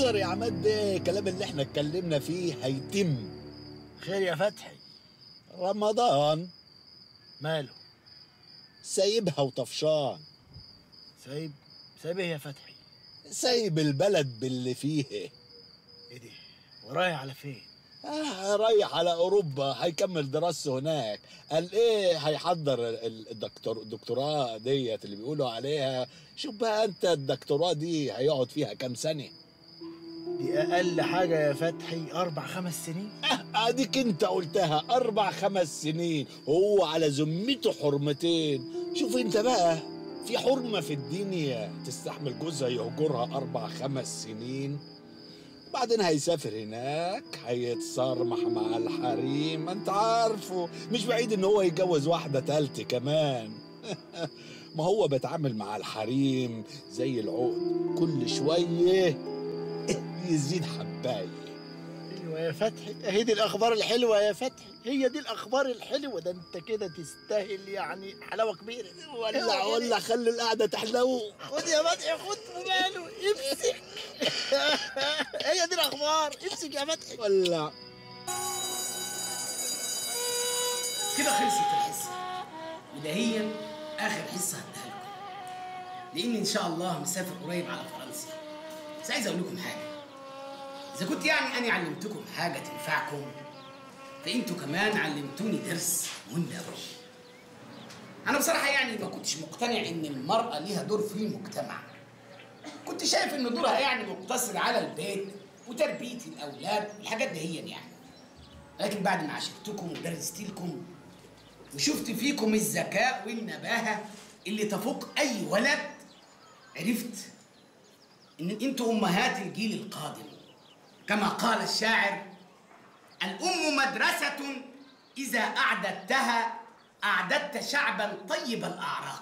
انتظر يا عماد بيه الكلام اللي احنا اتكلمنا فيه هيتم خير يا فتحي رمضان ماله سايبها وطفشان سايب سايب ايه يا فتحي سايب البلد باللي فيه ايه دي ورايح على فين آه رايح على اوروبا هيكمل دراسته هناك قال ايه هيحضر ال- الدكتور الدكتوراه ديت اللي بيقولوا عليها شوف بقى انت الدكتوراه دي هيقعد فيها كام سنه دي اقل حاجه يا فتحي اربع خمس سنين آه، اديك انت قلتها اربع خمس سنين هو على ذمته حرمتين شوف انت بقى في حرمة في الدنيا تستحمل جوزها يهجرها أربع خمس سنين بعدين هيسافر هناك هيتصرمح مع الحريم ما انت عارفه مش بعيد ان هو يتجوز واحدة تالتة كمان ما هو بيتعامل مع الحريم زي العقد كل شوية يزيد حبايه ايوه يا فتحي اهي دي الاخبار الحلوه يا فتحي هي دي الاخبار الحلوه ده انت كده تستاهل يعني حلاوه كبيره ولا أيوة ولا خلي القعدة تحلو خد يا فتحي خد وماله امسك هي دي الاخبار امسك يا فتحي ولا كده خلصت الحصة وده هي آخر حصة هديها لكم لأني إن شاء الله مسافر قريب على فرنسا بس عايز أقول لكم حاجة إذا كنت يعني أنا علمتكم حاجة تنفعكم فأنتوا كمان علمتوني درس مهم أوي أنا بصراحة يعني ما كنتش مقتنع إن المرأة ليها دور في المجتمع كنت شايف إن دورها يعني مقتصر على البيت وتربية الأولاد والحاجات دي هي يعني لكن بعد ما عشرتكم ودرست لكم وشفت فيكم الذكاء والنباهة اللي تفوق أي ولد عرفت إن أنتوا أمهات الجيل القادم كما قال الشاعر الأم مدرسة إذا أعددتها أعددت شعبا طيب الأعراق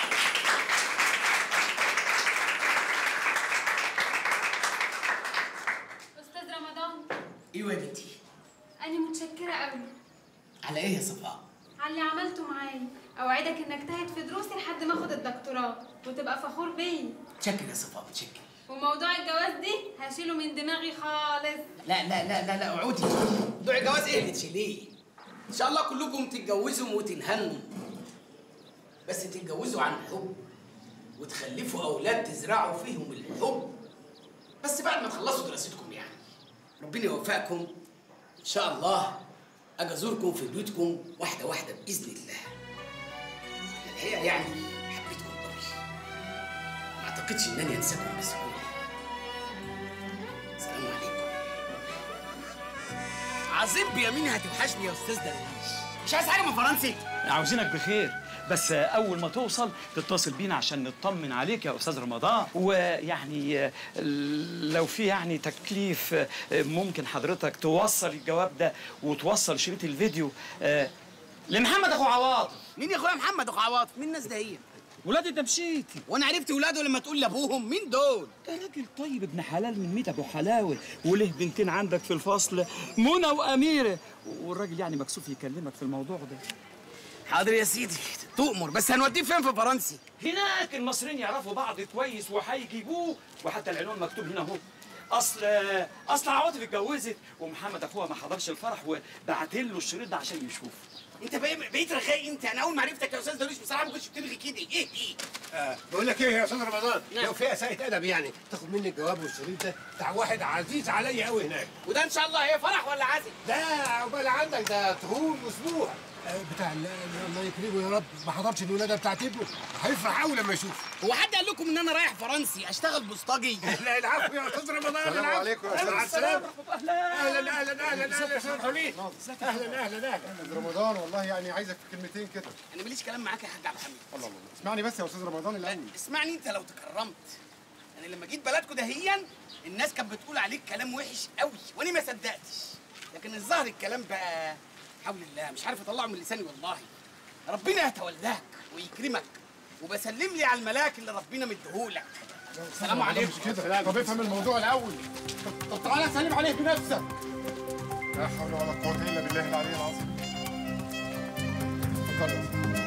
استاذ رمضان إيوه يا بنتي انا متشكره قوي على إيه يا صفاء؟ على اللي عملته معايا اوعدك انك تهد في دروسي لحد ما اخد الدكتوراه وتبقى فخور بيا تشكر يا صفاء تشكر وموضوع الجواز دي هشيله من دماغي خالص لا لا لا لا لا اقعدي موضوع الجواز ايه اللي تشيليه؟ ان شاء الله كلكم تتجوزوا وتنهنوا بس تتجوزوا عن حب وتخلفوا اولاد تزرعوا فيهم الحب بس بعد ما تخلصوا دراستكم يعني ربنا يوفقكم ان شاء الله اجي ازوركم في بيوتكم واحده واحده باذن الله الحقيقه يعني حبيتكم قوي ما اعتقدش انني انساكم بسهوله سلام عليكم عظيم بيمين هتوحشني يا استاذ درويش مش عايز حاجه من فرنسي عاوزينك بخير بس اول ما توصل تتصل بينا عشان نطمن عليك يا استاذ رمضان ويعني لو في يعني تكليف ممكن حضرتك توصل الجواب ده وتوصل شريط الفيديو لمحمد اخو عواطف مين يا اخويا محمد اخو عواطف مين الناس ده هي ولاد الدمشيتي وانا عرفت ولاده لما تقول لابوهم مين دول ده راجل طيب ابن حلال من ميت ابو حلاوه وله بنتين عندك في الفصل منى واميره والراجل يعني مكسوف يكلمك في الموضوع ده حاضر يا سيدي تؤمر بس هنوديه فين في فرنسي هناك المصريين يعرفوا بعض كويس وهيجيبوه وحتى العنوان مكتوب هنا اهو اصل اصل عواطف اتجوزت ومحمد اخوها ما حضرش الفرح وبعت له الشريط ده عشان يشوف انت بقى- بقيت رغاي انت انا اول ما عرفتك يا استاذ درويش بصراحه ما كنتش بتلغي كده ايه ايه بقول لك ايه يا استاذ رمضان نعم. لو في اساءة ادب يعني تاخد مني الجواب والشريط ده بتاع واحد عزيز عليا قوي هناك وده ان شاء الله هي فرح ولا عزم ده عقبال عندك ده طول اسبوع آه، بتاع ال- ال- الله يكرمه يا رب ما حضرش الولاده بتاعت ابنه هيفرح قوي لما يشوف هو حد قال لكم ان انا رايح فرنسي اشتغل بوسطجي لا العفو يا استاذ رمضان السلام العفو. عليكم يا أهلا أستاذ. السلام اهلا اهلا اهلا اهلا يا استاذ حميد اهلا اهلا اهلا استاذ رمضان والله يعني عايزك في كلمتين كده انا ماليش كلام معاك يا حاج عبد الحميد الله الله اسمعني بس يا استاذ رمضان الاول اسمعني انت لو تكرمت انا لما جيت بلدكم دهيا الناس كانت بتقول عليك كلام وحش قوي وانا ما صدقتش لكن الظاهر الكلام بقى حول الله مش عارف اطلعه من لساني والله ربنا يتولاك ويكرمك وبسلم لي على الملاك اللي ربنا مديهولك السلام عليكم مش كده طب افهم الموضوع الاول طب, طب تعالى سلم عليه بنفسك لا حول ولا قوه الا بالله العلي العظيم اتفضل يا أستاذ.